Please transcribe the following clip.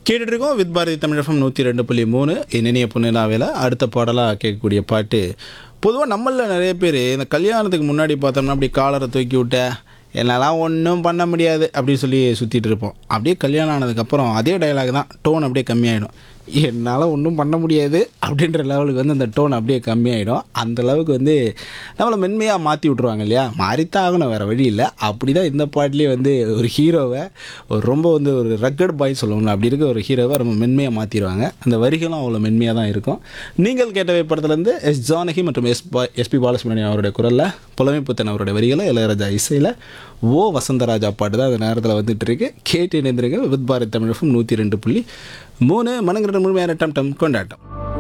கேட்டுட்டு இருக்கோம் வித் பாரதி தமிழகம் நூற்றி ரெண்டு புள்ளி மூணு இனிய பொண்ணுலாவில் அடுத்த பாடலாக கேட்கக்கூடிய பாட்டு பொதுவாக நம்மளில் நிறைய பேர் இந்த கல்யாணத்துக்கு முன்னாடி பார்த்தோம்னா அப்படி காலரை தூக்கி விட்ட என்னால் ஒன்றும் பண்ண முடியாது அப்படின்னு சொல்லி சுற்றிட்டு இருப்போம் அப்படியே கல்யாணம் ஆனதுக்கப்புறம் அதே டயலாக் தான் டோன் அப்படியே கம்மியாயிடும் என்னால் ஒன்றும் பண்ண முடியாது அப்படின்ற லெவலுக்கு வந்து அந்த டோன் அப்படியே கம்மியாயிடும் அந்த அளவுக்கு வந்து நம்மளை மென்மையாக மாற்றி விட்ருவாங்க இல்லையா மாறித்தான் ஆகணும் வேறு வழி இல்லை அப்படி தான் இந்த பாட்டிலே வந்து ஒரு ஹீரோவை ஒரு ரொம்ப வந்து ஒரு ரக்கட் பாய் சொல்லுவாங்களா அப்படி இருக்க ஒரு ஹீரோவை ரொம்ப மென்மையாக மாற்றிடுவாங்க அந்த வரிகளும் அவ்வளோ மென்மையாக தான் இருக்கும் நீங்கள் கேட்டவை படத்துலேருந்து எஸ் ஜானகி மற்றும் எஸ் பா எஸ்பி பாலசுப்ரமணியம் அவருடைய குரலில் புலமை புத்தன் அவருடைய வரிகளை இளையராஜா இசையில் ஓ வசந்தராஜா பாட்டு தான் அந்த நேரத்தில் வந்துட்டு இருக்கு கேட்டு இணைந்திருங்கள் வித் பாரத் தமிழகம் நூற்றி ரெண்டு புள்ளி மூணு மனங்கிற முழுமையான டம் டம் கொண்டாட்டம்